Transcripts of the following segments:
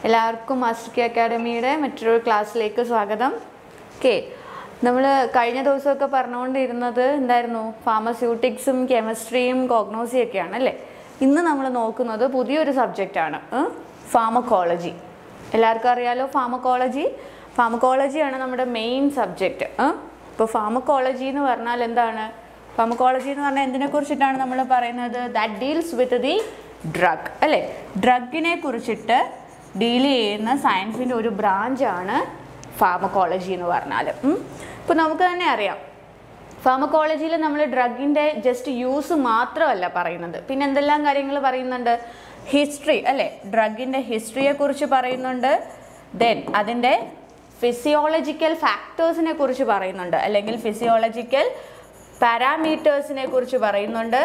എല്ലാവർക്കും master K അക്കാഡമിയുടെ മറ്റൊരു ക്ലാസ്സിലേക്ക് സ്വാഗതം ഓക്കെ നമ്മൾ കഴിഞ്ഞ ദിവസമൊക്കെ പറഞ്ഞുകൊണ്ടിരുന്നത് എന്തായിരുന്നു ഫാർമസ്യൂട്ടിക്സും കെമിസ്ട്രിയും കോഗ്നോസിയും ഒക്കെയാണ് അല്ലേ ഇന്ന് നമ്മൾ നോക്കുന്നത് പുതിയൊരു സബ്ജക്റ്റാണ് ഫാമക്കോളജി എല്ലാവർക്കും അറിയാലോ ഫാമക്കോളജി ഫാമക്കോളജിയാണ് നമ്മുടെ മെയിൻ സബ്ജക്റ്റ് ഇപ്പോൾ ഫാമക്കോളജി എന്ന് പറഞ്ഞാൽ എന്താണ് ഫാമക്കോളജി എന്ന് പറഞ്ഞാൽ എന്തിനെ കുറിച്ചിട്ടാണ് നമ്മൾ പറയുന്നത് that deals with the drug അല്ലേ ഡ്രഗിനെ കുറിച്ചിട്ട് ഡീൽ ചെയ്യുന്ന സയൻസിൻ്റെ ഒരു ബ്രാഞ്ചാണ് ഫാമക്കോളജി എന്ന് പറഞ്ഞാൽ ഇപ്പോൾ നമുക്ക് തന്നെ അറിയാം ഫാമക്കോളജിയിൽ നമ്മൾ ഡ്രഗിൻ്റെ ജസ്റ്റ് യൂസ് മാത്രമല്ല പറയുന്നത് പിന്നെ എന്തെല്ലാം കാര്യങ്ങൾ പറയുന്നുണ്ട് ഹിസ്റ്ററി അല്ലേ ഡ്രഗിൻ്റെ ഹിസ്റ്ററിയെ കുറിച്ച് പറയുന്നുണ്ട് ദെൻ അതിൻ്റെ ഫിസിയോളജിക്കൽ ഫാക്ടേഴ്സിനെ കുറിച്ച് പറയുന്നുണ്ട് അല്ലെങ്കിൽ ഫിസിയോളജിക്കൽ പാരാമീറ്റേഴ്സിനെ കുറിച്ച് പറയുന്നുണ്ട്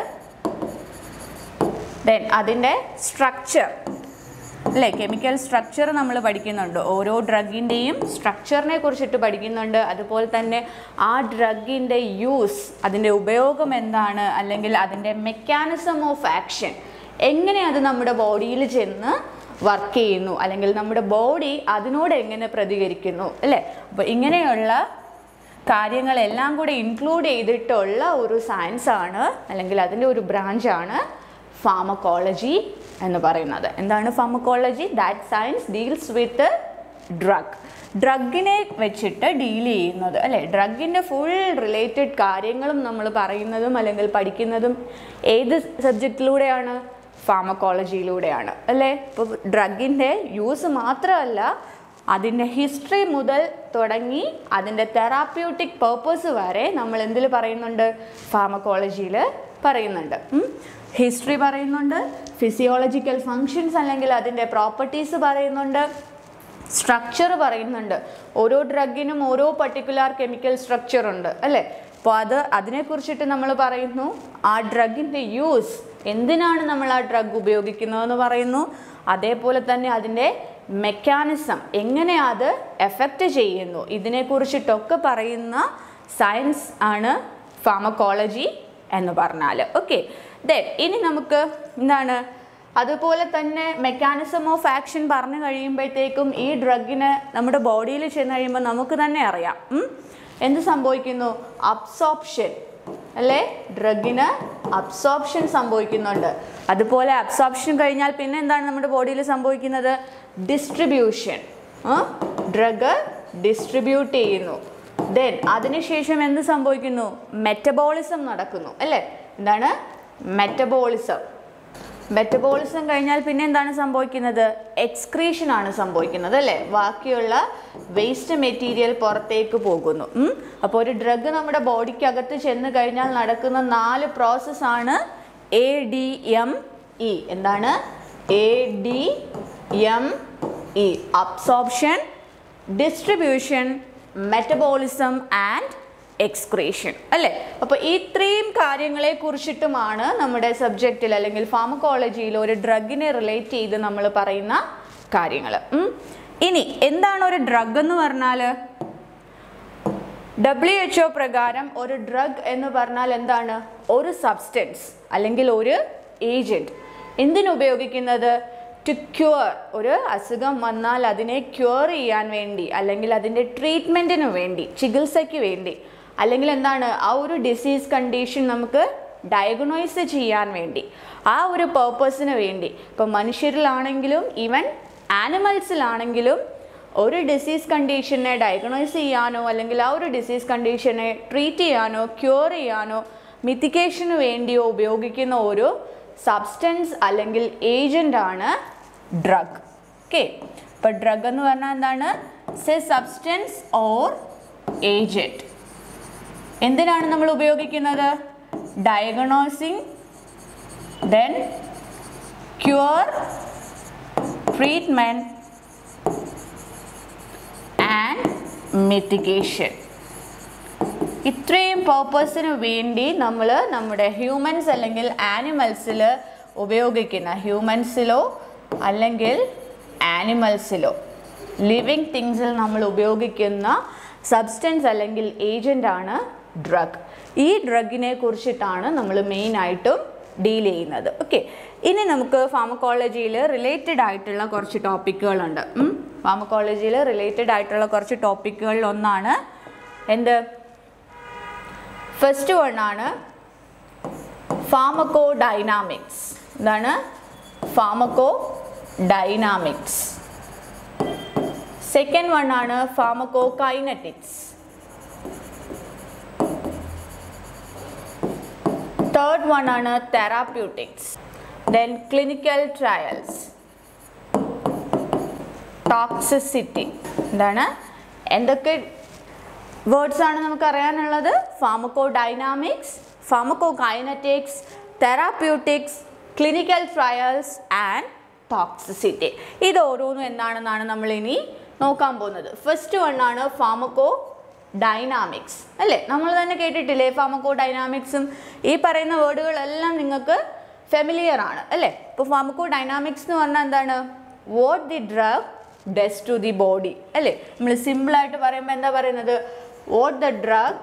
ദെൻ അതിൻ്റെ സ്ട്രക്ചർ അല്ലേ കെമിക്കൽ സ്ട്രക്ചർ നമ്മൾ പഠിക്കുന്നുണ്ട് ഓരോ ഡ്രഗിൻ്റെയും സ്ട്രക്ചറിനെ കുറിച്ചിട്ട് പഠിക്കുന്നുണ്ട് അതുപോലെ തന്നെ ആ ഡ്രഗിൻ്റെ യൂസ് അതിൻ്റെ ഉപയോഗം എന്താണ് അല്ലെങ്കിൽ അതിൻ്റെ മെക്കാനിസം ഓഫ് ആക്ഷൻ എങ്ങനെ അത് നമ്മുടെ ബോഡിയിൽ ചെന്ന് വർക്ക് ചെയ്യുന്നു അല്ലെങ്കിൽ നമ്മുടെ ബോഡി അതിനോട് എങ്ങനെ പ്രതികരിക്കുന്നു അല്ലേ അപ്പോൾ ഇങ്ങനെയുള്ള കാര്യങ്ങളെല്ലാം കൂടെ ഇൻക്ലൂഡ് ചെയ്തിട്ടുള്ള ഒരു സയൻസ് ആണ് അല്ലെങ്കിൽ അതിൻ്റെ ഒരു ബ്രാഞ്ചാണ് ഫാമക്കോളജി എന്ന് പറയുന്നത് എന്താണ് pharmacology that science deals with drug ഡ്രഗിനെ വെച്ചിട്ട് ഡീൽ ചെയ്യുന്നത് അല്ലേ ഡ്രഗിൻ്റെ ഫുൾ റിലേറ്റഡ് കാര്യങ്ങളും നമ്മൾ പറയുന്നതും അല്ലെങ്കിൽ പഠിക്കുന്നതും ഏത് സബ്ജക്റ്റിലൂടെയാണ് ഫാമക്കോളജിയിലൂടെയാണ് അല്ലേ ഇപ്പോൾ ഡ്രഗിൻ്റെ യൂസ് മാത്രമല്ല അതിൻ്റെ ഹിസ്റ്ററി മുതൽ തുടങ്ങി അതിൻ്റെ തെറാപ്യൂട്ടിക് പേർപ്പസ് വരെ നമ്മൾ എന്തിൽ പറയുന്നുണ്ട് ഫാമക്കോളജിയിൽ പറയുന്നുണ്ട് ഹിസ്റ്ററി പറയുന്നുണ്ട് ഫിസിയോളജിക്കൽ ഫങ്ഷൻസ് അല്ലെങ്കിൽ അതിൻ്റെ പ്രോപ്പർട്ടീസ് പറയുന്നുണ്ട് സ്ട്രക്ചർ പറയുന്നുണ്ട് ഓരോ ഡ്രഗിനും ഓരോ പർട്ടിക്കുലർ കെമിക്കൽ സ്ട്രക്ചർ ഉണ്ട് അല്ലേ അപ്പോൾ അത് അതിനെക്കുറിച്ചിട്ട് നമ്മൾ പറയുന്നു ആ ഡ്രഗിൻ്റെ യൂസ് എന്തിനാണ് നമ്മൾ ആ ഡ്രഗ് ഉപയോഗിക്കുന്നതെന്ന് പറയുന്നു അതേപോലെ തന്നെ അതിൻ്റെ മെക്കാനിസം എങ്ങനെ അത് എഫക്റ്റ് ചെയ്യുന്നു ഇതിനെക്കുറിച്ചിട്ടൊക്കെ പറയുന്ന സയൻസ് ആണ് ഫാമക്കോളജി എന്ന് പറഞ്ഞാൽ ഓക്കെ ദെൻ ഇനി നമുക്ക് എന്താണ് അതുപോലെ തന്നെ മെക്കാനിസം ഓഫ് ആക്ഷൻ പറഞ്ഞു കഴിയുമ്പോഴത്തേക്കും ഈ ഡ്രഗിന് നമ്മുടെ ബോഡിയിൽ ചെന്ന് കഴിയുമ്പോൾ നമുക്ക് തന്നെ അറിയാം ഉം? എന്ത് സംഭവിക്കുന്നു അബ്സോപ്ഷൻ അല്ലേ ഡ്രഗിന് അബ്സോപ്ഷൻ സംഭവിക്കുന്നുണ്ട് അതുപോലെ അബ്സോപ്ഷൻ കഴിഞ്ഞാൽ പിന്നെ എന്താണ് നമ്മുടെ ബോഡിയിൽ സംഭവിക്കുന്നത് ഡിസ്ട്രിബ്യൂഷൻ ഡ്രഗ് ഡിസ്ട്രിബ്യൂട്ട് ചെയ്യുന്നു ദെൻ അതിനുശേഷം എന്ത് സംഭവിക്കുന്നു മെറ്റബോളിസം നടക്കുന്നു അല്ലേ എന്താണ് മെറ്റബോളിസം മെറ്റബോളിസം കഴിഞ്ഞാൽ പിന്നെ എന്താണ് സംഭവിക്കുന്നത് എക്സ്ക്രീഷൻ ആണ് സംഭവിക്കുന്നത് അല്ലേ ബാക്കിയുള്ള വേസ്റ്റ് മെറ്റീരിയൽ പുറത്തേക്ക് പോകുന്നു അപ്പോൾ ഒരു ഡ്രഗ് നമ്മുടെ ബോഡിക്കകത്ത് ചെന്ന് കഴിഞ്ഞാൽ നടക്കുന്ന നാല് പ്രോസസ്സാണ് എ ഡി എം ഇ എന്താണ് A D M E absorption distribution metabolism and excretion അല്ലേ അപ്പോൾ ഈ ഇത്രയും കാര്യങ്ങളെ കുറിച്ചിട്ടുമാണ് നമ്മുടെ സബ്ജക്റ്റിൽ അല്ലെങ്കിൽ ഫാമക്കോളജിയിൽ ഒരു ഡ്രഗിനെ റിലേറ്റ് ചെയ്ത് നമ്മൾ പറയുന്ന കാര്യങ്ങൾ ഇനി എന്താണ് ഒരു ഡ്രഗ് എന്ന് പറഞ്ഞാൽ ഡബ്ല്യു എച്ച് ഒ പ്രകാരം ഒരു ഡ്രഗ് എന്ന് പറഞ്ഞാൽ എന്താണ് ഒരു സബ്സ്റ്റൻസ് അല്ലെങ്കിൽ ഒരു ഏജൻറ്റ് എന്തിനുപയോഗിക്കുന്നത് ടു ക്യൂർ ഒരു അസുഖം വന്നാൽ അതിനെ ക്യൂർ ചെയ്യാൻ വേണ്ടി അല്ലെങ്കിൽ അതിൻ്റെ ട്രീറ്റ്മെൻറ്റിന് വേണ്ടി ചികിത്സയ്ക്ക് വേണ്ടി അല്ലെങ്കിൽ എന്താണ് ആ ഒരു ഡിസീസ് കണ്ടീഷൻ നമുക്ക് ഡയഗ്നോയ്സ് ചെയ്യാൻ വേണ്ടി ആ ഒരു പേർപ്പസിന് വേണ്ടി ഇപ്പം മനുഷ്യരിലാണെങ്കിലും ഈവൻ ആനിമൽസിലാണെങ്കിലും ഒരു ഡിസീസ് കണ്ടീഷനെ ഡയഗ്നോസ് ചെയ്യാനോ അല്ലെങ്കിൽ ആ ഒരു ഡിസീസ് കണ്ടീഷനെ ട്രീറ്റ് ചെയ്യാനോ ക്യൂർ ചെയ്യാനോ മിത്തിക്കേഷന് വേണ്ടിയോ ഉപയോഗിക്കുന്ന ഒരു സബ്സ്റ്റൻസ് അല്ലെങ്കിൽ ഏജൻ്റ് ആണ് ഡ്രഗ് ഓക്കെ ഇപ്പം ഡ്രഗ് എന്ന് പറഞ്ഞാൽ എന്താണ് സെ സബ്സ്റ്റൻസ് ഓർ ഏജൻറ്റ് എന്തിനാണ് നമ്മൾ ഉപയോഗിക്കുന്നത് diagnosing then cure treatment and mitigation ഇത്രയും പേർപ്പസിന് വേണ്ടി നമ്മൾ നമ്മുടെ ഹ്യൂമൻസ് അല്ലെങ്കിൽ ആനിമൽസിൽ ഉപയോഗിക്കുന്ന ഹ്യൂമൻസിലോ അല്ലെങ്കിൽ ആനിമൽസിലോ ലിവിങ് തിങ്സിൽ നമ്മൾ ഉപയോഗിക്കുന്ന സബ്സ്റ്റൻസ് അല്ലെങ്കിൽ ഏജൻ്റ് ആണ് ഡ്രഗ് ഈ ഡ്രഗിനെ കുറിച്ചിട്ടാണ് നമ്മൾ മെയിനായിട്ടും ഡീൽ ചെയ്യുന്നത് ഓക്കെ ഇനി നമുക്ക് ഫാമക്കോളജിയിൽ റിലേറ്റഡ് ആയിട്ടുള്ള കുറച്ച് ടോപ്പിക്കുകളുണ്ട് ഫാമക്കോളജിയിൽ റിലേറ്റഡ് ആയിട്ടുള്ള കുറച്ച് ടോപ്പിക്കുകളിൽ ഒന്നാണ് എന്ത് ഫസ്റ്റ് വൺ ആണ് ഫാമക്കോ ഡൈനാമിക്സ് എന്താണ് ഫാമക്കോ ഡൈനാമിക്സ് സെക്കൻഡ് വൺ ആണ് ഫാമക്കോ കൈനറ്റിക്സ് തേർഡ് വൺ ആണ് therapeutics then clinical trials toxicity എന്താണ് എന്തൊക്കെ വേർഡ്സ് ആണ് നമുക്ക് അറിയാനുള്ളത് pharmacodynamics pharmacokinetics therapeutics clinical trials and toxicity ഇത് ഓരോന്നും എന്താണെന്നാണ് നമ്മൾ ഇനി നോക്കാൻ പോകുന്നത് ഫസ്റ്റ് വൺ ആണ് ഫാമക്കോ ഡൈനാമിക്സ് അല്ലേ നമ്മൾ തന്നെ കേട്ടിട്ടില്ലേ ഫാമക്കോ ഡൈനാമിക്സും ഈ പറയുന്ന വേർഡുകളെല്ലാം നിങ്ങൾക്ക് ഫെമിലിയർ ആണ് അല്ലേ ഇപ്പോൾ ഫാമക്കോ ഡൈനാമിക്സ് എന്ന് പറഞ്ഞാൽ എന്താണ് what the drug does to the body അല്ലേ നമ്മൾ സിമ്പിളായിട്ട് പറയുമ്പോൾ എന്താ പറയുന്നത് what the drug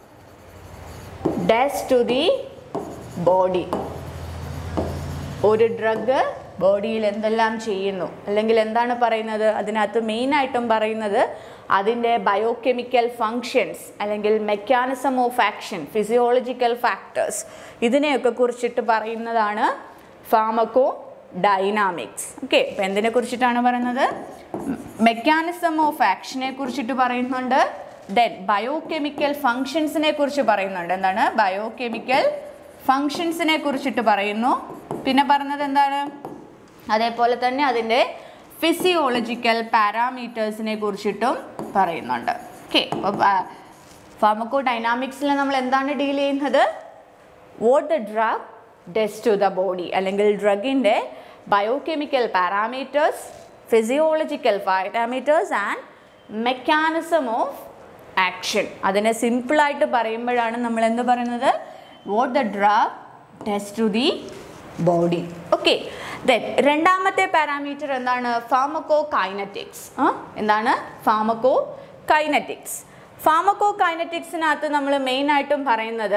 does to the body ഒരു ഡ്രഗ് ബോഡിയിൽ എന്തെല്ലാം ചെയ്യുന്നു അല്ലെങ്കിൽ എന്താണ് പറയുന്നത് അതിനകത്ത് മെയിനായിട്ടും പറയുന്നത് അതിൻ്റെ ബയോകെമിക്കൽ ഫങ്ഷൻസ് അല്ലെങ്കിൽ mechanism of action physiological factors ഇതിനെയൊക്കെ കുറിച്ചിട്ട് പറയുന്നതാണ് ഫാമക്കോ ഡൈനാമിക്സ് ഓക്കെ അപ്പം എന്തിനെ കുറിച്ചിട്ടാണ് പറയുന്നത് മെക്കാനിസം ഓഫ് ആക്ഷനെ കുറിച്ചിട്ട് പറയുന്നുണ്ട് ദെൻ ബയോകെമിക്കൽ ഫങ്ഷൻസിനെ കുറിച്ച് പറയുന്നുണ്ട് എന്താണ് ബയോകെമിക്കൽ ഫങ്ഷൻസിനെ കുറിച്ചിട്ട് പറയുന്നു പിന്നെ പറഞ്ഞത് എന്താണ് അതേപോലെ തന്നെ അതിൻ്റെ ഫിസിയോളജിക്കൽ പാരാമീറ്റേഴ്സിനെ കുറിച്ചിട്ടും പറയുന്നുണ്ട് ഓക്കെ അപ്പോൾ ഫാമക്കോ ഡൈനാമിക്സിൽ നമ്മൾ എന്താണ് ഡീൽ ചെയ്യുന്നത് what the drug does to the body അല്ലെങ്കിൽ ഡ്രഗിൻ്റെ biochemical parameters physiological parameters and mechanism of action അതിനെ സിമ്പിളായിട്ട് പറയുമ്പോഴാണ് നമ്മൾ എന്ത് പറയുന്നത് what the drug does to the body okay then രണ്ടാമത്തെ പാരാമീറ്റർ എന്താണ് ഫാമക്കോ കൈനറ്റിക്സ് എന്താണ് ഫാമക്കോ കൈനറ്റിക്സ് ഫാമക്കോ കൈനറ്റിക്സിനകത്ത് നമ്മൾ മെയിനായിട്ടും പറയുന്നത്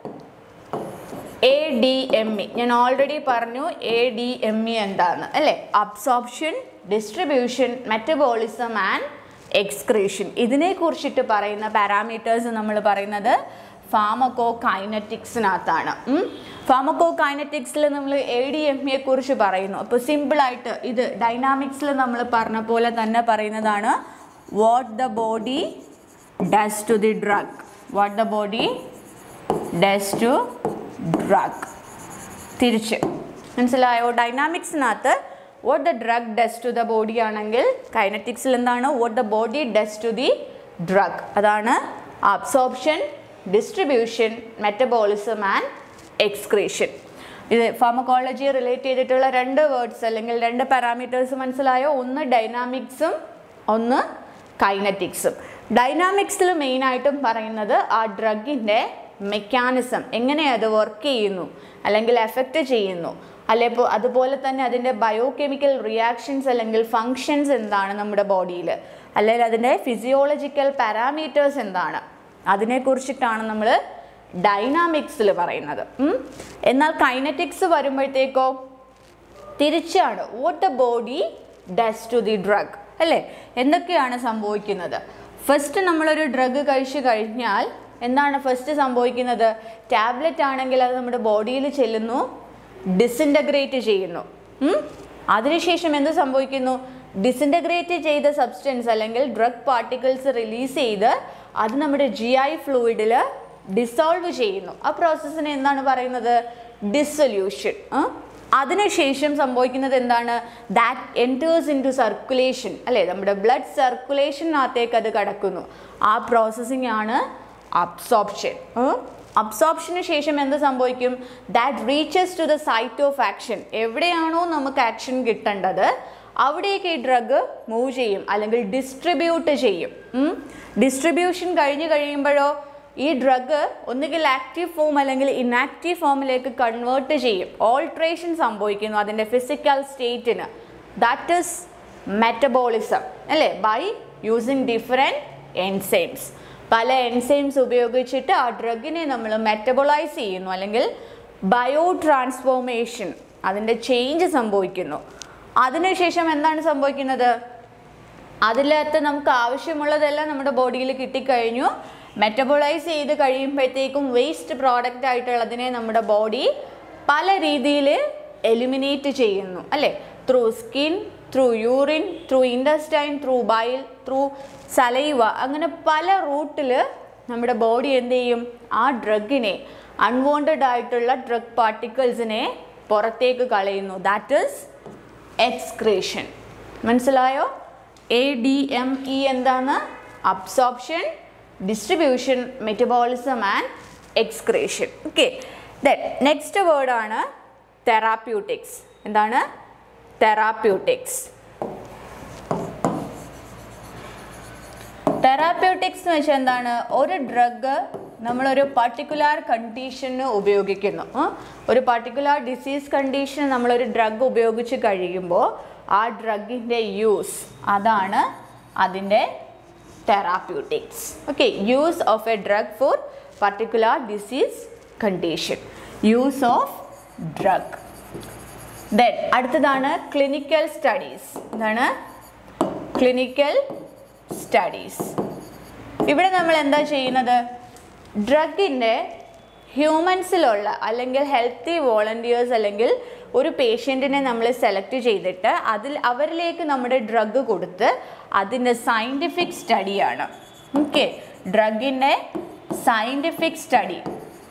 എ ഡി എം ഇ ഞാൻ ഓൾറെഡി പറഞ്ഞു എ ഡി എം ഇ എന്താണ് അല്ലേ absorption distribution metabolism and excretion ഇതിനെ കുറിച്ചിട്ട് പറയുന്ന പാരാമീറ്റേഴ്സ് നമ്മൾ പറയുന്നത് ഫാമക്കോ കൈനറ്റിക്സിനകത്താണ് ഫാമക്കോ കൈനറ്റിക്സിൽ നമ്മൾ എ ഡി എം ഇയെ കുറിച്ച് പറയുന്നു അപ്പോൾ സിമ്പിളായിട്ട് ഇത് ഡൈനാമിക്സിൽ നമ്മൾ പറഞ്ഞ പോലെ തന്നെ പറയുന്നതാണ് what the body does to the drug what the body does to drug തിരിച്ച് മനസ്സിലായോ ഡൈനാമിക്സിനകത്ത് what the drug does to the body ആണെങ്കിൽ കൈനറ്റിക്സിൽ എന്താണ് what the body does to the drug അതാണ് absorption distribution metabolism and excretion ഇത് pharmacology relate ചെയ്തിട്ടുള്ള രണ്ട് വേർഡ്സ് അല്ലെങ്കിൽ രണ്ട് പാരാമീറ്റേഴ്സ് മനസ്സിലായോ ഒന്ന് ഡൈനാമിക്സും ഒന്ന് കൈനറ്റിക്സും ഡൈനാമിക്സിൽ മെയിനായിട്ടും പറയുന്നത് ആ ഡ്രഗിൻ്റെ മെക്കാനിസം എങ്ങനെ അത് വർക്ക് ചെയ്യുന്നു അല്ലെങ്കിൽ എഫക്റ്റ് ചെയ്യുന്നു അല്ലെങ്കിൽ അതുപോലെ തന്നെ അതിൻ്റെ ബയോകെമിക്കൽ റിയാക്ഷൻസ് അല്ലെങ്കിൽ ഫങ്ഷൻസ് എന്താണ് നമ്മുടെ ബോഡിയിൽ അല്ലെങ്കിൽ അതിൻ്റെ ഫിസിയോളജിക്കൽ പാരാമീറ്റേഴ്സ് എന്താണ് അതിനെക്കുറിച്ചിട്ടാണ് നമ്മൾ ഡൈനാമിക്സിൽ പറയുന്നത് ഉം. എന്നാൽ കൈനറ്റിക്സ് വരുമ്പോഴത്തേക്കോ തിരിച്ചാണ് what the body does to the drug അല്ലേ എന്തൊക്കെയാണ് സംഭവിക്കുന്നത് ഫസ്റ്റ് നമ്മളൊരു ഡ്രഗ് കഴിച്ചു കഴിഞ്ഞാൽ എന്താണ് ഫസ്റ്റ് സംഭവിക്കുന്നത് ടാബ്ലറ്റ് ആണെങ്കിൽ അത് നമ്മുടെ ബോഡിയിൽ ചെല്ലുന്നു ഡിസിൻറ്റഗ്രേറ്റ് ചെയ്യുന്നു ഉം? അതിനുശേഷം എന്ത് സംഭവിക്കുന്നു ഡിസിൻറ്റഗ്രേറ്റ് ചെയ്ത സബ്സ്റ്റൻസ് അല്ലെങ്കിൽ ഡ്രഗ് പാർട്ടിക്കിൾസ് റിലീസ് ചെയ്ത് അത് നമ്മുടെ ജി ഐ ഫ്ലൂയിഡിൽ ഡിസോൾവ് ചെയ്യുന്നു ആ പ്രോസസ്സിനെ എന്താണ് പറയുന്നത് ഡിസൊല്യൂഷൻ അതിനുശേഷം സംഭവിക്കുന്നത് എന്താണ് that enters into circulation അല്ലേ നമ്മുടെ ബ്ലഡ് സർക്കുലേഷനകത്തേക്ക് അത് കടക്കുന്നു ആ പ്രോസസ്സിംഗ് ആണ് അബ്സോർപ്ഷൻ അബ്സോർപ്ഷന് ശേഷം എന്ത് സംഭവിക്കും that reaches to the site of action എവിടെയാണോ നമുക്ക് ആക്ഷൻ കിട്ടേണ്ടത് അവിടേക്ക് ഈ ഡ്രഗ് മൂവ് ചെയ്യും അല്ലെങ്കിൽ ഡിസ്ട്രിബ്യൂട്ട് ചെയ്യും ഡിസ്ട്രിബ്യൂഷൻ കഴിഞ്ഞ് കഴിയുമ്പോഴോ ഈ ഡ്രഗ് ഒന്നുകിൽ ആക്റ്റീവ് ഫോം അല്ലെങ്കിൽ ഇനാക്റ്റീവ് ഫോമിലേക്ക് കൺവേർട്ട് ചെയ്യും ഓൾട്രേഷൻ സംഭവിക്കുന്നു അതിൻ്റെ ഫിസിക്കൽ സ്റ്റേറ്റിന് ദാറ്റ് ഇസ് മെറ്റബോളിസം അല്ലേ ബൈ യൂസിങ് ഡിഫറെൻറ്റ് എൻസൈംസ് പല എൻസൈംസ് ഉപയോഗിച്ചിട്ട് ആ ഡ്രഗിനെ നമ്മൾ മെറ്റബോളൈസ് ചെയ്യുന്നു അല്ലെങ്കിൽ ബയോ ട്രാൻസ്ഫോർമേഷൻ അതിൻ്റെ ചേഞ്ച് സംഭവിക്കുന്നു അതിനുശേഷം എന്താണ് സംഭവിക്കുന്നത് അതിലകത്ത് നമുക്ക് ആവശ്യമുള്ളതെല്ലാം നമ്മുടെ ബോഡിയിൽ കിട്ടിക്കഴിഞ്ഞു മെറ്റബോളൈസ് ചെയ്ത് കഴിയുമ്പോഴത്തേക്കും വേസ്റ്റ് പ്രോഡക്റ്റ് ആയിട്ടുള്ളതിനെ നമ്മുടെ ബോഡി പല രീതിയിൽ എലിമിനേറ്റ് ചെയ്യുന്നു അല്ലേ through skin through urine through intestine through bile through saliva അങ്ങനെ പല റൂട്ടിൽ നമ്മുടെ ബോഡി എന്ത് ചെയ്യും ആ ഡ്രഗിനെ അൺവോണ്ടഡ് ആയിട്ടുള്ള ഡ്രഗ് പാർട്ടിക്കിൾസിനെ പുറത്തേക്ക് കളയുന്നു ദാറ്റ് ഈസ് എക്സ്ക്രീഷൻ മനസ്സിലായോ എ ഡി എം ഇ എന്താണ് absorption distribution metabolism and excretion okay then next വേർഡാണ് തെറാപ്യൂട്ടിക്സ് എന്താണ് തെറാപ്യൂട്ടിക്സ് തെറാപ്യൂട്ടിക്സ് എന്ന് വെച്ചാൽ എന്താണ് ഒരു ഡ്രഗ് നമ്മളൊരു പർട്ടിക്കുലർ കണ്ടീഷന് ഉപയോഗിക്കുന്നു ഉം. ഒരു പർട്ടിക്കുലർ ഡിസീസ് കണ്ടീഷൻ നമ്മളൊരു ഡ്രഗ് ഉപയോഗിച്ച് കഴിയുമ്പോൾ ആ ഡ്രഗിൻ്റെ യൂസ് അതാണ് അതിൻ്റെ therapeutics okay use of a drug for particular disease condition use of drug then അടുത്തതാണ് ക്ലിനിക്കൽ സ്റ്റഡീസ് എന്താണ് ക്ലിനിക്കൽ സ്റ്റഡീസ് ഇവിടെ നമ്മൾ എന്താ ചെയ്യുന്നത് ഡ്രഗിൻ്റെ ഹ്യൂമൻസിലുള്ള അല്ലെങ്കിൽ ഹെൽത്തി വോളണ്ടിയേഴ്സ് അല്ലെങ്കിൽ ഒരു പേഷ്യൻറ്റിനെ നമ്മൾ സെലക്ട് ചെയ്തിട്ട് അതിൽ അവരിലേക്ക് നമ്മുടെ ഡ്രഗ് കൊടുത്ത് അതിൻ്റെ സയൻറ്റിഫിക് സ്റ്റഡിയാണ് ഓക്കെ ഡ്രഗിൻ്റെ സയൻറ്റിഫിക് സ്റ്റഡി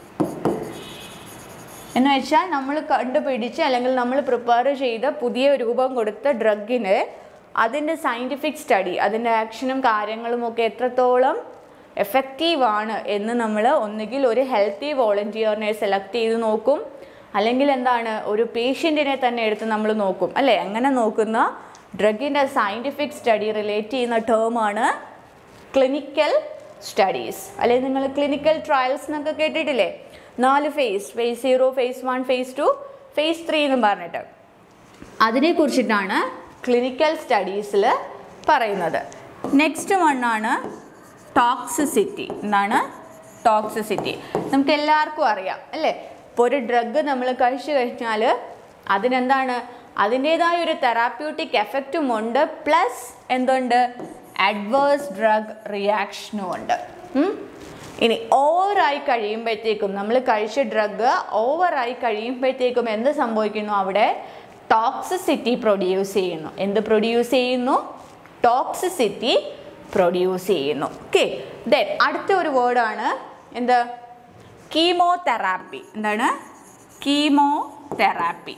എന്ന് വെച്ചാൽ നമ്മൾ കണ്ടുപിടിച്ച് അല്ലെങ്കിൽ നമ്മൾ പ്രിപ്പയർ ചെയ്ത പുതിയ രൂപം കൊടുത്ത ഡ്രഗിന് അതിൻ്റെ സയൻറ്റിഫിക് സ്റ്റഡി അതിൻ്റെ ആക്ഷനും കാര്യങ്ങളും ഒക്കെ എത്രത്തോളം എഫക്റ്റീവ് ആണ് എന്ന് നമ്മൾ ഒന്നുകിൽ ഒരു ഹെൽത്തി വോളണ്ടിയറിനെ സെലക്ട് ചെയ്ത് നോക്കും അല്ലെങ്കിൽ എന്താണ് ഒരു പേഷ്യൻറ്റിനെ തന്നെ എടുത്ത് നമ്മൾ നോക്കും അല്ലേ അങ്ങനെ നോക്കുന്ന ഡ്രഗിൻ്റെ സയൻറ്റിഫിക് സ്റ്റഡി റിലേറ്റ് ചെയ്യുന്ന ടേമാണ് ക്ലിനിക്കൽ സ്റ്റഡീസ് അല്ലെങ്കിൽ നിങ്ങൾ ക്ലിനിക്കൽ ട്രയൽസ് എന്നൊക്കെ കേട്ടിട്ടില്ലേ നാല് phase phase zero phase one phase two phase three എന്നും പറഞ്ഞിട്ട് അതിനെക്കുറിച്ചിട്ടാണ് ക്ലിനിക്കൽ സ്റ്റഡീസിൽ പറയുന്നത് നെക്സ്റ്റ് വണ്ണാണ് ടോക്സിസിറ്റി എന്താണ് ടോക്സിസിറ്റി നമുക്ക് എല്ലാവർക്കും അറിയാം അല്ലേ ഇപ്പോൾ ഒരു ഡ്രഗ് നമ്മൾ കഴിച്ചു കഴിഞ്ഞാൽ അതിനെന്താണ് അതിൻ്റേതായ ഒരു തെറാപ്യൂട്ടിക് എഫക്റ്റും ഉണ്ട് പ്ലസ് എന്തുണ്ട് അഡ്വേഴ്സ് ഡ്രഗ് റിയാക്ഷനും ഉണ്ട് ഉം? ഇനി ഓവറായി കഴിയുമ്പോഴത്തേക്കും നമ്മൾ കഴിച്ച ഡ്രഗ് ഓവറായി കഴിയുമ്പോഴത്തേക്കും എന്ത് സംഭവിക്കുന്നു അവിടെ ടോക്സിസിറ്റി പ്രൊഡ്യൂസ് ചെയ്യുന്നു എന്ത് പ്രൊഡ്യൂസ് ചെയ്യുന്നു ടോക്സിസിറ്റി പ്രൊഡ്യൂസ് ചെയ്യുന്നു ഓക്കെ ദെൻ അടുത്ത ഒരു വേർഡാണ് എന്ത് കീമോതെറാപ്പി എന്താണ് കീമോതെറാപ്പി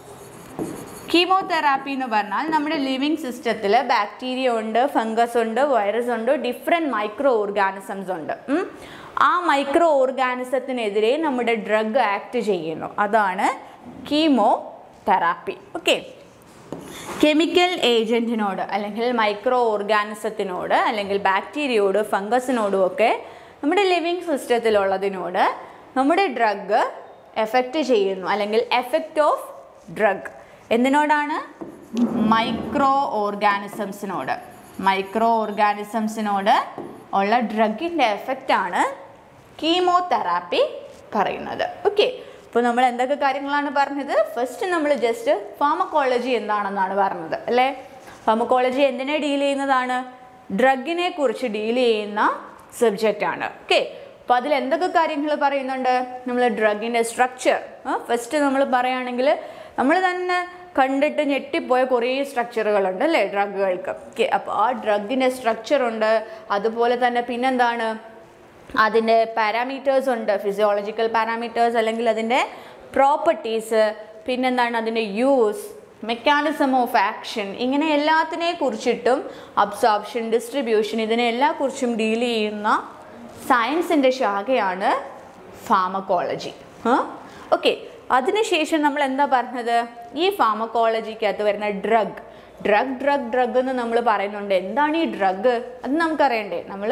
കീമോതെറാപ്പി എന്ന് പറഞ്ഞാൽ നമ്മുടെ ലിവിങ് സിസ്റ്റത്തിൽ ബാക്ടീരിയ ഉണ്ട് ഫംഗസ് ഉണ്ട് വൈറസ് ഉണ്ട് ഡിഫറെൻറ്റ് മൈക്രോ ഓർഗാനിസംസ് ഉണ്ട് ഉം. ആ മൈക്രോ ഓർഗാനിസത്തിനെതിരെ നമ്മുടെ ഡ്രഗ് ആക്ട് ചെയ്യുന്നു അതാണ് കീമോ തെറാപ്പി ഓക്കെ കെമിക്കൽ ഏജൻറ്റിനോട് അല്ലെങ്കിൽ മൈക്രോ ഓർഗാനിസത്തിനോട് അല്ലെങ്കിൽ ബാക്ടീരിയയോട് ഫംഗസിനോടും ഒക്കെ നമ്മുടെ ലിവിങ് സിസ്റ്റത്തിലുള്ളതിനോട് നമ്മുടെ ഡ്രഗ് എഫക്റ്റ് ചെയ്യുന്നു അല്ലെങ്കിൽ എഫക്റ്റ് ഓഫ് ഡ്രഗ് എന്തിനോടാണ് മൈക്രോ ഓർഗാനിസംസിനോട് മൈക്രോ ഓർഗാനിസംസിനോട് ഉള്ള ഡ്രഗിൻ്റെ എഫക്റ്റാണ് കീമോതെറാപ്പി പറയുന്നത് ഓക്കെ അപ്പോൾ നമ്മൾ എന്തൊക്കെ കാര്യങ്ങളാണ് പറഞ്ഞത് ഫസ്റ്റ് നമ്മൾ ജസ്റ്റ് ഫാമക്കോളജി എന്താണെന്നാണ് പറഞ്ഞത് അല്ലേ ഫാമക്കോളജി എന്തിനെ ഡീൽ ചെയ്യുന്നതാണ് ഡ്രഗിനെ കുറിച്ച് ഡീൽ ചെയ്യുന്ന സബ്ജക്റ്റ് ആണ് ഓക്കെ അപ്പോൾ അതിൽ എന്തൊക്കെ കാര്യങ്ങൾ പറയുന്നുണ്ട് നമ്മൾ ഡ്രഗിൻ്റെ സ്ട്രക്ചർ ഫസ്റ്റ് നമ്മൾ പറയുകയാണെങ്കിൽ നമ്മൾ തന്നെ കണ്ടിട്ട് ഞെട്ടിപ്പോയ കുറേ സ്ട്രക്ചറുകളുണ്ട് അല്ലേ ഡ്രഗുകൾക്ക് ഓക്കെ അപ്പോൾ ആ ഡ്രഗിൻ്റെ സ്ട്രക്ചർ ഉണ്ട് അതുപോലെ തന്നെ പിന്നെന്താണ് അതിൻ്റെ പാരാമീറ്റേഴ്സ് ഉണ്ട് ഫിസിയോളജിക്കൽ പാരാമീറ്റേഴ്സ് അല്ലെങ്കിൽ അതിൻ്റെ പ്രോപ്പർട്ടീസ് പിന്നെന്താണ് അതിൻ്റെ യൂസ് മെക്കാനിസം ഓഫ് ആക്ഷൻ ഇങ്ങനെ എല്ലാത്തിനെ കുറിച്ചിട്ടും അബ്സോർപ്ഷൻ ഡിസ്ട്രിബ്യൂഷൻ ഇതിനെ എല്ലാ കുറിച്ചും ഡീൽ ചെയ്യുന്ന സയൻസിൻ്റെ ശാഖയാണ് ഫാമക്കോളജി ഓക്കെ അതിനുശേഷം നമ്മൾ എന്താ പറഞ്ഞത് ഈ ഫാമക്കോളജിക്കകത്ത് വരുന്ന ഡ്രഗ് ഡ്രഗ് ഡ്രഗ് ഡ്രഗ് എന്ന് നമ്മൾ പറയുന്നുണ്ട് എന്താണ് ഈ ഡ്രഗ് അത് നമുക്കറിയണ്ടേ നമ്മൾ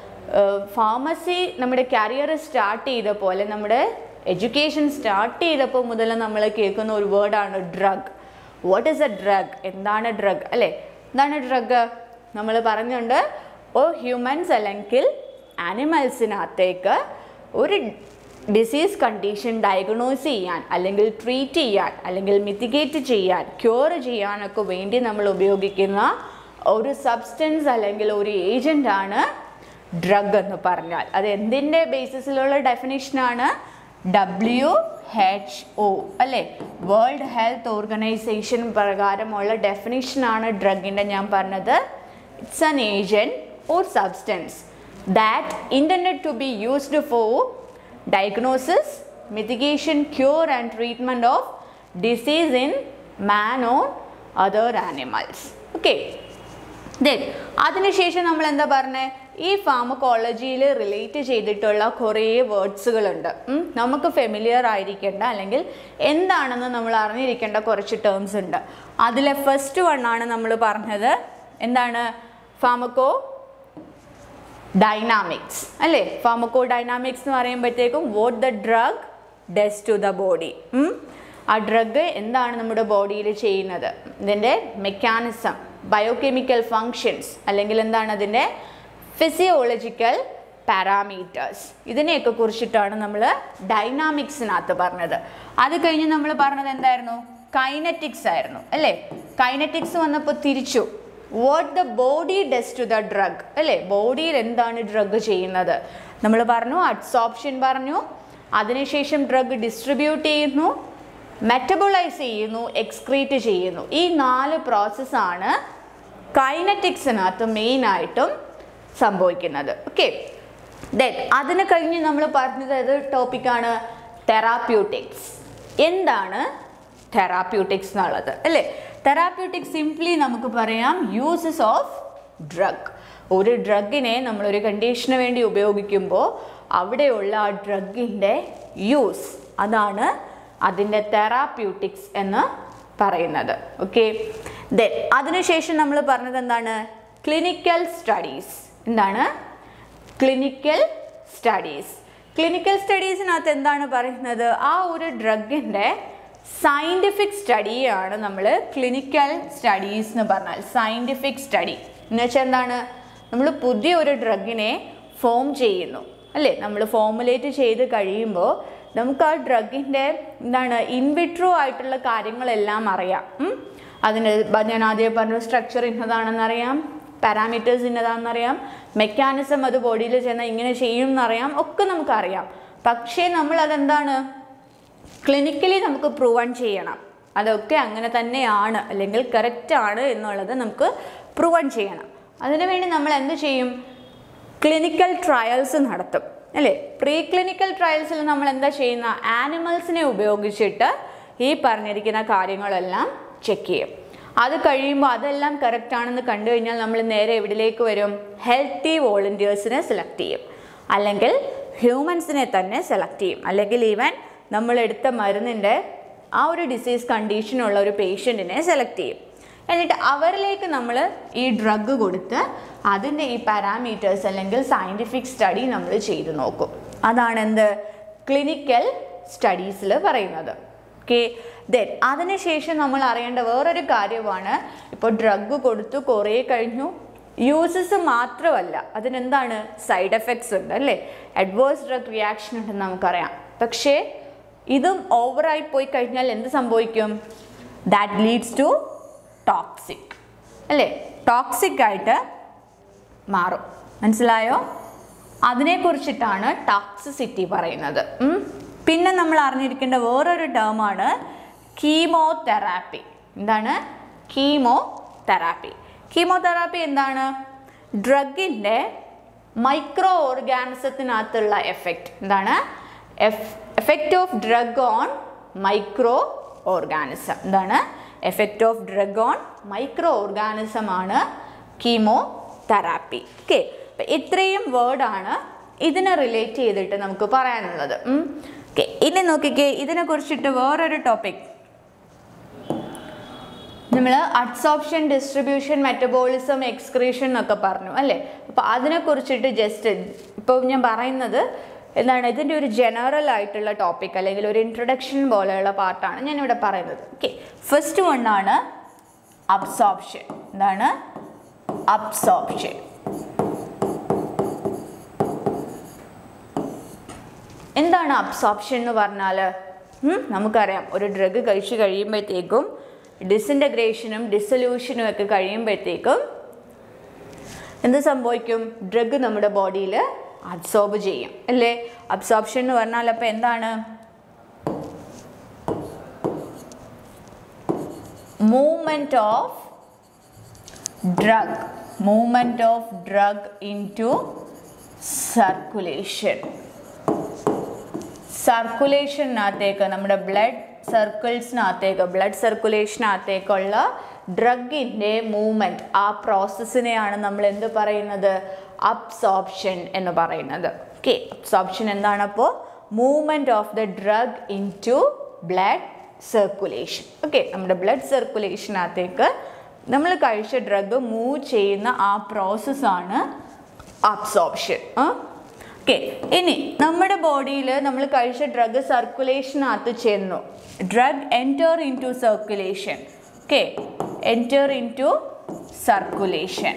ഫാർമസി നമ്മുടെ കരിയർ സ്റ്റാർട്ട് ചെയ്തപ്പോൾ അല്ലെ നമ്മുടെ എഡ്യൂക്കേഷൻ സ്റ്റാർട്ട് ചെയ്തപ്പോൾ മുതൽ നമ്മൾ കേൾക്കുന്ന ഒരു വേർഡാണ് drug what is a drug എന്താണ് ഡ്രഗ് അല്ലേ എന്താണ് ഡ്രഗ് നമ്മൾ പറഞ്ഞുണ്ട് ഓ ഹ്യൂമൻസ് അല്ലെങ്കിൽ ആനിമൽസിനകത്തേക്ക് ഒരു ഡിസീസ് കണ്ടീഷൻ ഡയഗ്നോസ് ചെയ്യാൻ അല്ലെങ്കിൽ ട്രീറ്റ് ചെയ്യാൻ അല്ലെങ്കിൽ മിത്തിഗേറ്റ് ചെയ്യാൻ ക്യൂർ ചെയ്യാനൊക്കെ വേണ്ടി നമ്മൾ ഉപയോഗിക്കുന്ന ഒരു സബ്സ്റ്റൻസ് അല്ലെങ്കിൽ ഒരു ഏജൻ്റ് ആണ് ഡ്രഗ് എന്ന് പറഞ്ഞാൽ അത് എന്തിൻ്റെ ബേസിസിലുള്ള ഡെഫിനേഷനാണ് ഡബ്ല്യു എച്ച് ഒ അല്ലേ വേൾഡ് ഹെൽത്ത് ഓർഗനൈസേഷൻ പ്രകാരമുള്ള ഡെഫിനേഷനാണ് ഡ്രഗിൻ്റെ ഞാൻ പറഞ്ഞത് it's an agent or substance that intend to be used for diagnosis, mitigation, cure and treatment of disease in man or other animals. Okay. Then അതിനുശേഷം നമ്മൾ എന്താ പറഞ്ഞത് ഈ ഫാമക്കോളജിയിൽ റിലേറ്റ് ചെയ്തിട്ടുള്ള കുറേ വേർഡ്സുകളുണ്ട് ഉം. നമുക്ക് ഫെമിലിയർ ആയിരിക്കേണ്ട അല്ലെങ്കിൽ എന്താണെന്ന് നമ്മൾ അറിഞ്ഞിരിക്കേണ്ട കുറച്ച് ടേംസ് ഉണ്ട് അതിലെ ഫസ്റ്റ് വൺ ആണ് നമ്മൾ പറഞ്ഞത് എന്താണ് ഫാമക്കോ ഡൈനാമിക്സ് അല്ലേ ഫാമക്കോ ഡൈനാമിക്സ് എന്ന് പറയുമ്പോഴത്തേക്കും what the drug does to the body ആ ഡ്രഗ് എന്താണ് നമ്മുടെ ബോഡിയിൽ ചെയ്യുന്നത് ഇതിൻ്റെ മെക്കാനിസം ബയോകെമിക്കൽ ഫങ്ഷൻസ് അല്ലെങ്കിൽ എന്താണ് അതിൻ്റെ ഫിസിയോളജിക്കൽ പാരാമീറ്റേഴ്സ് ഇതിനെയൊക്കെ കുറിച്ചിട്ടാണ് നമ്മൾ ഡൈനാമിക്സിനകത്ത് പറഞ്ഞത് അത് കഴിഞ്ഞ് നമ്മൾ പറഞ്ഞത് എന്തായിരുന്നു കൈനറ്റിക്സ് ആയിരുന്നു അല്ലേ കൈനറ്റിക്സ് വന്നപ്പോൾ തിരിച്ചു what the body does to the drug അല്ലേ ബോഡിയിൽ എന്താണ് ഡ്രഗ് ചെയ്യുന്നത് നമ്മൾ പറഞ്ഞു അഡ്സോപ്ഷൻ പറഞ്ഞു അതിനുശേഷം ഡ്രഗ് ഡിസ്ട്രിബ്യൂട്ട് ചെയ്യുന്നു മെറ്റബോളൈസ് ചെയ്യുന്നു എക്സ്ക്രീറ്റ് ചെയ്യുന്നു ഈ നാല് പ്രോസസ്സാണ് കൈനറ്റിക്സിനകത്ത് മെയിനായിട്ടും സംഭവിക്കുന്നത് ഓക്കെ ദെൻ അതിന് കഴിഞ്ഞ് നമ്മൾ പറഞ്ഞത് ഏത് ടോപ്പിക്കാണ് തെറാപ്യൂട്ടിക്സ് എന്താണ് തെറാപ്യൂട്ടിക്സ് എന്നുള്ളത് അല്ലേ തെറാപ്യൂട്ടിക് സിംപ്ലി നമുക്ക് പറയാം യൂസസ് ഓഫ് ഡ്രഗ് ഒരു ഡ്രഗിനെ നമ്മളൊരു കണ്ടീഷന് വേണ്ടി ഉപയോഗിക്കുമ്പോൾ അവിടെയുള്ള ആ ഡ്രഗിൻ്റെ യൂസ് അതാണ് അതിൻ്റെ തെറാപ്യൂട്ടിക്സ് എന്ന് പറയുന്നത് ഓക്കെ ദെൻ അതിനുശേഷം നമ്മൾ പറഞ്ഞത് എന്താണ് ക്ലിനിക്കൽ സ്റ്റഡീസ് എന്താണ് ക്ലിനിക്കൽ സ്റ്റഡീസ് ക്ലിനിക്കൽ സ്റ്റഡീസിനകത്ത് എന്താണ് പറയുന്നത് ആ ഒരു ഡ്രഗിൻ്റെ സയൻറ്റിഫിക് സ്റ്റഡിയാണ് നമ്മൾ ക്ലിനിക്കൽ സ്റ്റഡീസ് എന്ന് പറഞ്ഞാൽ സയൻറ്റിഫിക് സ്റ്റഡി എന്ന് വെച്ചാൽ എന്താണ് നമ്മൾ പുതിയ ഒരു ഡ്രഗിനെ ഫോം ചെയ്യുന്നു അല്ലേ നമ്മൾ ഫോമുലേറ്റ് ചെയ്ത് കഴിയുമ്പോൾ നമുക്ക് ആ ഡ്രഗിൻ്റെ എന്താണ് ഇൻവിട്രോ ആയിട്ടുള്ള കാര്യങ്ങളെല്ലാം അറിയാം ഉം. അതിന് ബ- ഞാൻ ആദ്യം പറഞ്ഞ സ്ട്രക്ചർ ഇന്നതാണെന്നറിയാം പാരാമീറ്റേഴ്സ് ഇന്നതാണെന്നറിയാം മെക്കാനിസം അത് ബോഡിയിൽ ചെന്നാൽ ഇങ്ങനെ ചെയ്യും എന്നറിയാം ഒക്കെ നമുക്കറിയാം പക്ഷേ നമ്മൾ അതെന്താണ് ക്ലിനിക്കലി നമുക്ക് പ്രൂവൺ ചെയ്യണം അതൊക്കെ അങ്ങനെ തന്നെയാണ് അല്ലെങ്കിൽ കറക്റ്റ് ആണ് എന്നുള്ളത് നമുക്ക് പ്രൂവൺ ചെയ്യണം അതിനുവേണ്ടി നമ്മൾ എന്ത് ചെയ്യും ക്ലിനിക്കൽ ട്രയൽസ് നടത്തും അല്ലേ പ്രീ ക്ലിനിക്കൽ ട്രയൽസിൽ നമ്മൾ എന്താ ചെയ്യുന്ന ആനിമൽസിനെ ഉപയോഗിച്ചിട്ട് ഈ പറഞ്ഞിരിക്കുന്ന കാര്യങ്ങളെല്ലാം ചെക്ക് ചെയ്യും അത് കഴിയുമ്പോൾ അതെല്ലാം കറക്റ്റ് ആണെന്ന് കണ്ടു കഴിഞ്ഞാൽ നമ്മൾ നേരെ എവിടിലേക്ക് വരും ഹെൽത്തി വോളണ്ടിയേഴ്സിനെ സെലക്ട് ചെയ്യും അല്ലെങ്കിൽ ഹ്യൂമൻസിനെ തന്നെ സെലക്ട് ചെയ്യും അല്ലെങ്കിൽ ഈവൻ നമ്മൾ എടുത്ത മരുന്നിൻ്റെ ആ ഒരു ഡിസീസ് കണ്ടീഷനുള്ള ഒരു പേഷ്യൻറ്റിനെ സെലക്ട് ചെയ്യും എന്നിട്ട് അവരിലേക്ക് നമ്മൾ ഈ ഡ്രഗ് കൊടുത്ത് അതിൻ്റെ ഈ പാരാമീറ്റേഴ്സ് അല്ലെങ്കിൽ സയൻറ്റിഫിക് സ്റ്റഡി നമ്മൾ ചെയ്തു നോക്കും അതാണ് എന്ത് ക്ലിനിക്കൽ സ്റ്റഡീസിൽ പറയുന്നത് ഓക്കെ ദെൻ അതിനുശേഷം നമ്മൾ അറിയേണ്ട വേറൊരു കാര്യമാണ് ഇപ്പോൾ ഡ്രഗ് കൊടുത്തു കുറേ കഴിഞ്ഞു യൂസസ് മാത്രമല്ല അതിനെന്താണ് സൈഡ് എഫക്ട്സ് ഉണ്ട് അല്ലേ അഡ്വേഴ്സ് ഡ്രഗ് റിയാക്ഷൻ ഉണ്ടെന്ന് നമുക്കറിയാം പക്ഷേ ഇതും ഓവറായി പോയി കഴിഞ്ഞാൽ എന്ത് സംഭവിക്കും ദാറ്റ് ലീഡ്സ് ടു ടോക്സിക് അല്ലേ ടോക്സിക് ആയിട്ട് മാറും മനസ്സിലായോ അതിനെക്കുറിച്ചിട്ടാണ് ടോക്സിസിറ്റി പറയുന്നത് ഉം. പിന്നെ നമ്മൾ അറിഞ്ഞിരിക്കേണ്ട വേറൊരു ടേമാണ് കീമോതെറാപ്പി എന്താണ് കീമോ തെറാപ്പി കീമോതെറാപ്പി എന്താണ് ഡ്രഗിൻ്റെ മൈക്രോ ഓർഗാനിസത്തിനകത്തുള്ള എഫക്റ്റ് എന്താണ് effect of drug on microorganism എന്താണ് effect of drug on microorganism ആണ് കീമോ തെറാപ്പി ഓക്കെ അപ്പം ഇത്രയും വേർഡാണ് ഇതിനെ റിലേറ്റ് ചെയ്തിട്ട് നമുക്ക് പറയാനുള്ളത് ഓക്കെ ഇനി നോക്കിക്കേ ഇതിനെ കുറിച്ചിട്ട് വേറൊരു ടോപ്പിക് നമ്മൾ അഡ്സോപ്ഷൻ ഡിസ്ട്രിബ്യൂഷൻ മെറ്റബോളിസം എക്സ്ക്രീഷൻ എന്നൊക്കെ പറഞ്ഞു അല്ലേ അപ്പോൾ അതിനെക്കുറിച്ചിട്ട് ജസ്റ്റ് ഇപ്പോൾ ഞാൻ പറയുന്നത് എന്താണ് ഇതിൻ്റെ ഒരു ജനറൽ ആയിട്ടുള്ള ടോപ്പിക് അല്ലെങ്കിൽ ഒരു ഇൻട്രൊഡക്ഷൻ പോലെയുള്ള പാർട്ടാണ് ഞാനിവിടെ പറയുന്നത് ഓക്കെ ഫസ്റ്റ് വണ്ണാണ് അബ്സോപ്ഷൻ എന്താണ് അബ്സോപ്ഷൻ എന്താണ് അബ്സോർപ്ഷൻ എന്ന് പറഞ്ഞാൽ ഉം, നമുക്കറിയാം ഒരു ഡ്രഗ് കഴിച്ചു കഴിയുമ്പോഴത്തേക്കും ഡിസിൻറ്റഗ്രേഷനും ഡിസൊല്യൂഷനും ഒക്കെ കഴിയുമ്പോഴത്തേക്കും എന്ത് സംഭവിക്കും ഡ്രഗ് നമ്മുടെ ബോഡിയിൽ അബ്സോർബ് ചെയ്യും അല്ലേ അബ്സോർപ്ഷൻ എന്ന് പറഞ്ഞാൽ അപ്പോൾ എന്താണ് movement of drug movement of drug into circulation സർക്കുലേഷനകത്തേക്ക് നമ്മുടെ ബ്ലഡ് സർക്കിൾസിനകത്തേക്ക് ബ്ലഡ് സർക്കുലേഷനകത്തേക്കുള്ള ഡ്രഗിൻ്റെ മൂവ്മെൻറ്റ് ആ പ്രോസസ്സിനെയാണ് നമ്മൾ എന്ത് പറയുന്നത് അബ്സോർപ്ഷൻ എന്ന് പറയുന്നത് ഓക്കെ അബ്സോർപ്ഷൻ എന്താണ് അപ്പോൾ movement of the drug into blood circulation okay നമ്മുടെ ബ്ലഡ് സർക്കുലേഷനകത്തേക്ക് നമ്മൾ കഴിച്ച ഡ്രഗ് മൂവ് ചെയ്യുന്ന ആ പ്രോസസ്സാണ് അബ്സോർപ്ഷൻ ഓക്കെ ഇനി നമ്മുടെ ബോഡിയിൽ നമ്മൾ കഴിച്ച ഡ്രഗ് സർക്കുലേഷനകത്ത് ചെന്നു drug enter into circulation okay enter into circulation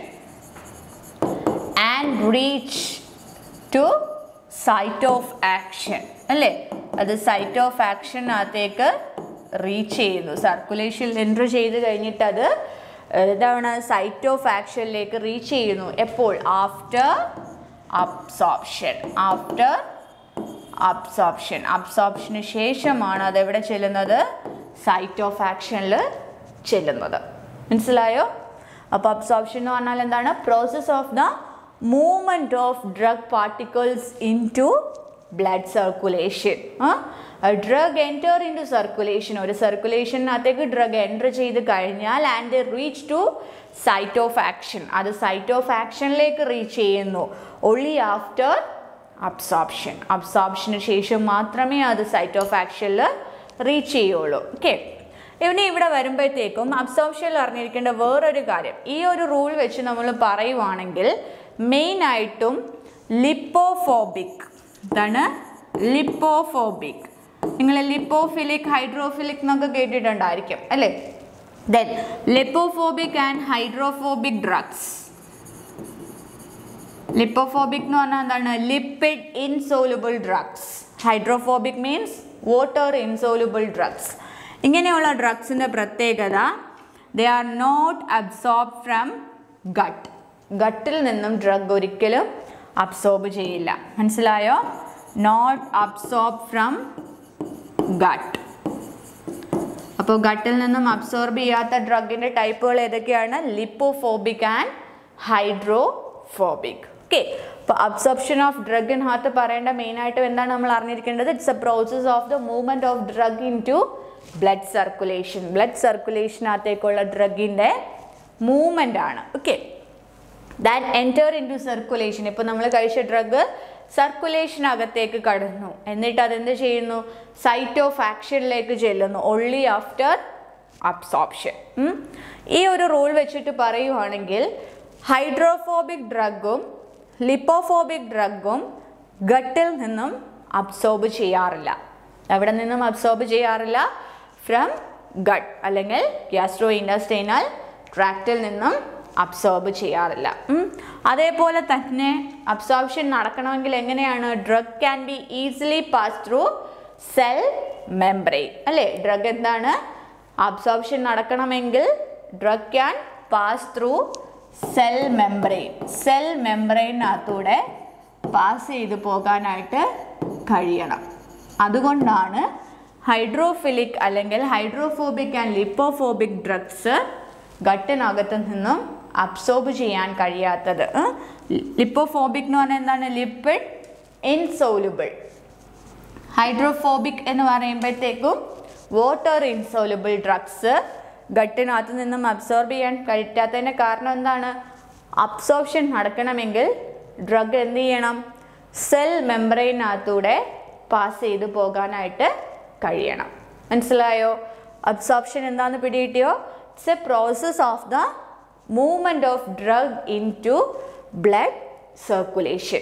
and reach to site of action അല്ലേ അത് സൈറ്റ് ഓഫ് ആക്ഷനകത്തേക്ക് റീച്ച് ചെയ്യുന്നു സർക്കുലേഷനിൽ എൻറ്റർ ചെയ്ത് കഴിഞ്ഞിട്ട് അത് എന്താണ് സൈറ്റ് ഓഫ് ആക്ഷനിലേക്ക് റീച്ച് ചെയ്യുന്നു എപ്പോൾ ആഫ്റ്റർ അബ്സോർപ്ഷൻ ആഫ്റ്റർ അബ്സോർപ്ഷൻ അബ്സോർപ്ഷന് ശേഷമാണ് അത് എവിടെ ചെല്ലുന്നത് സൈറ്റ് ഓഫ് ആക്ഷനിൽ ചെല്ലുന്നത് മനസ്സിലായോ അപ്പോൾ അബ്സോർപ്ഷൻ എന്ന് പറഞ്ഞാൽ എന്താണ് process of the movement of drug particles into blood circulation drug enter into circulation ഒരു സർക്കുലേഷനകത്തേക്ക് ഡ്രഗ് എൻറ്റർ ചെയ്ത് കഴിഞ്ഞാൽ and reach to site of action അത് സൈറ്റ് ഓഫ് ആക്ഷനിലേക്ക് റീച്ച് ചെയ്യുന്നു ഒള്ളി ആഫ്റ്റർ അബ്സോർപ്ഷൻ അബ്സോർപ്ഷന് ശേഷം മാത്രമേ അത് സൈറ്റ് ഓഫ് ആക്ഷനിൽ റീച്ച് ചെയ്യുള്ളൂ ഓക്കെ ഇവന് ഇവിടെ വരുമ്പോഴത്തേക്കും അബ്സോർപ്ഷനിൽ അറിഞ്ഞിരിക്കേണ്ട വേറൊരു കാര്യം ഈ ഒരു റൂൾ വെച്ച് നമ്മൾ പറയുവാണെങ്കിൽ മെയിനായിട്ടും ലിപ്പോഫോബിക് ഇതാണ് ലിപ്പോഫോബിക് നിങ്ങൾ ലിപ്പോഫിലിക് ഹൈഡ്രോഫിലിക് എന്നൊക്കെ കേട്ടിട്ടുണ്ടായിരിക്കും അല്ലേ then lipophobic and hydrophobic drugs lipophobic എന്ന് പറഞ്ഞാൽ എന്താണ് lipid insoluble drugs hydrophobic means water insoluble drugs ഇങ്ങനെയുള്ള ഡ്രഗ്സിൻ്റെ പ്രത്യേകത they are not absorb from gut ഗട്ടിൽ നിന്നും ഡ്രഗ് ഒരിക്കലും അബ്സോർബ് ചെയ്യില്ല മനസ്സിലായോ നോട്ട് അബ്സോർബ് ഫ്രം ഗട്ട് അപ്പോൾ ഗട്ടിൽ നിന്നും അബ്സോർബ് ചെയ്യാത്ത ഡ്രഗിൻ്റെ ടൈപ്പുകൾ ഏതൊക്കെയാണ് ലിപ്പോഫോബിക് ആൻഡ് ഹൈഡ്രോഫോബിക് ഓക്കെ അപ്പോൾ അബ്സോർപ്ഷൻ ഓഫ് ഡ്രഗിനകത്ത് പറയേണ്ട മെയിനായിട്ട് എന്താണ് നമ്മൾ അറിഞ്ഞിരിക്കേണ്ടത് it's a process of the movement of drug into blood circulation blood സർക്കുലേഷനകത്തേക്കുള്ള ഡ്രഗിൻ്റെ മൂവ്മെൻ്റ് ആണ് okay that enter into circulation ഇപ്പോൾ നമ്മൾ കഴിച്ച ഡ്രഗ് സർക്കുലേഷനകത്തേക്ക് കടന്നു എന്നിട്ട് അതെന്ത് ചെയ്യുന്നു സൈറ്റ് ഓഫ് ആക്ഷനിലേക്ക് ചെല്ലുന്നു ഒള്ളി ആഫ്റ്റർ അബ്സോർപ്ഷൻ ഈ ഒരു റൂൾ വെച്ചിട്ട് പറയുവാണെങ്കിൽ ഹൈഡ്രോഫോബിക് ഡ്രഗും ലിപ്പോഫോബിക് ഡ്രഗും ഗട്ടിൽ നിന്നും അബ്സോർബ് ചെയ്യാറില്ല എവിടെ നിന്നും അബ്സോർബ് ചെയ്യാറില്ല ഫ്രം ഗട്ട് അല്ലെങ്കിൽ ഗ്യാസ്ട്രോ ഇൻഡസ്റ്റൈനൽ ട്രാക്റ്റിൽ നിന്നും അബ്സോർബ് ചെയ്യാറില്ല ഉം. അതേപോലെ തന്നെ അബ്സോർപ്ഷൻ നടക്കണമെങ്കിൽ എങ്ങനെയാണ് drug can be easily pass through cell membrane അല്ലേ ഡ്രഗ് എന്താണ് അബ്സോർപ്ഷൻ നടക്കണമെങ്കിൽ drug can pass through cell membrane cell മെംബ്രെയിനകത്തൂടെ പാസ് ചെയ്ത് പോകാനായിട്ട് കഴിയണം അതുകൊണ്ടാണ് ഹൈഡ്രോഫിലിക് അല്ലെങ്കിൽ ഹൈഡ്രോഫോബിക് ആൻഡ് ലിപ്പോഫോബിക് ഡ്രഗ്സ് ഗട്ടിനകത്ത് നിന്നും അബ്സോർബ് ചെയ്യാൻ കഴിയാത്തത് ലിപ്പോഫോബിക് എന്ന് പറഞ്ഞാൽ എന്താണ് ലിപ്പിഡ് ഇൻസോലുബിൾ ഹൈഡ്രോഫോബിക് എന്ന് പറയുമ്പോഴത്തേക്കും വാട്ടർ ഇൻസോലുബിൾ ഡ്രഗ്സ് ഗട്ടിനകത്ത് നിന്നും അബ്സോർബ് ചെയ്യാൻ കഴിയാത്തതിൻ്റെ കാരണം എന്താണ് അബ്സോർപ്ഷൻ നടക്കണമെങ്കിൽ ഡ്രഗ് എന്ത് ചെയ്യണം സെൽ മെമ്പറൈനകത്തൂടെ പാസ് ചെയ്ത് പോകാനായിട്ട് കഴിയണം മനസ്സിലായോ അബ്സോർപ്ഷൻ എന്താണെന്ന് പിടികിട്ടിയോ it's a process of the movement of drug into blood circulation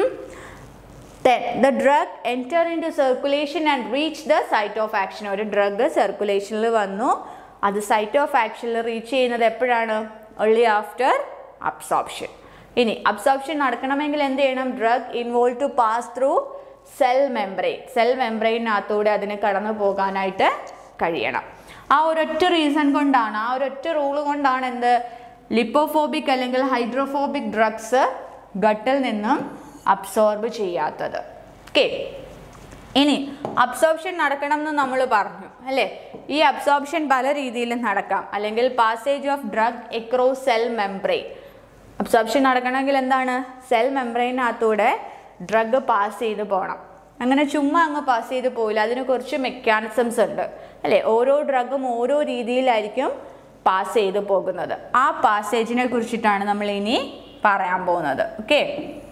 then the drug enter into circulation and reach the site of action ഒരു ഡ്രഗ് സർക്കുലേഷനിൽ വന്നു അത് സൈറ്റ് ഓഫ് ആക്ഷനിൽ റീച്ച് ചെയ്യുന്നത് എപ്പോഴാണ് only ആഫ്റ്റർ അബ്സോർപ്ഷൻ ഇനി absorption നടക്കണമെങ്കിൽ എന്ത് ചെയ്യണം drug involve to pass through cell membrane cell മെംബ്രെയിനകത്തൂടെ അതിന് കടന്നു പോകാനായിട്ട് കഴിയണം ആ ഒരൊറ്റ റീസൺ കൊണ്ടാണ് ആ ഒരൊറ്റ റൂൾ കൊണ്ടാണ് എന്ത് ലിപ്പോഫോബിക് അല്ലെങ്കിൽ ഹൈഡ്രോഫോബിക് ഡ്രഗ്സ് ഗട്ടിൽ നിന്നും അബ്സോർബ് ചെയ്യാത്തത് ഓക്കെ ഇനി അബ്സോർപ്ഷൻ നടക്കണം എന്ന് നമ്മൾ പറഞ്ഞു അല്ലേ ഈ അബ്സോർപ്ഷൻ പല രീതിയിലും നടക്കാം അല്ലെങ്കിൽ passage of drug across cell membrane absorption നടക്കണമെങ്കിൽ എന്താണ് സെൽ മെംബ്രെയിനകത്തൂടെ ഡ്രഗ് പാസ് ചെയ്ത് പോകണം അങ്ങനെ ചുമ്മാ അങ്ങ് പാസ് ചെയ്ത് പോയില്ല അതിന് കുറച്ച് മെക്കാനിസംസ് ഉണ്ട് അല്ലേ ഓരോ ഡ്രഗും ഓരോ രീതിയിലായിരിക്കും പാസ് ചെയ്ത് പോകുന്നത് ആ പാസേജിനെ കുറിച്ചിട്ടാണ് നമ്മൾ ഇനി പറയാൻ പോകുന്നത് ഓക്കെ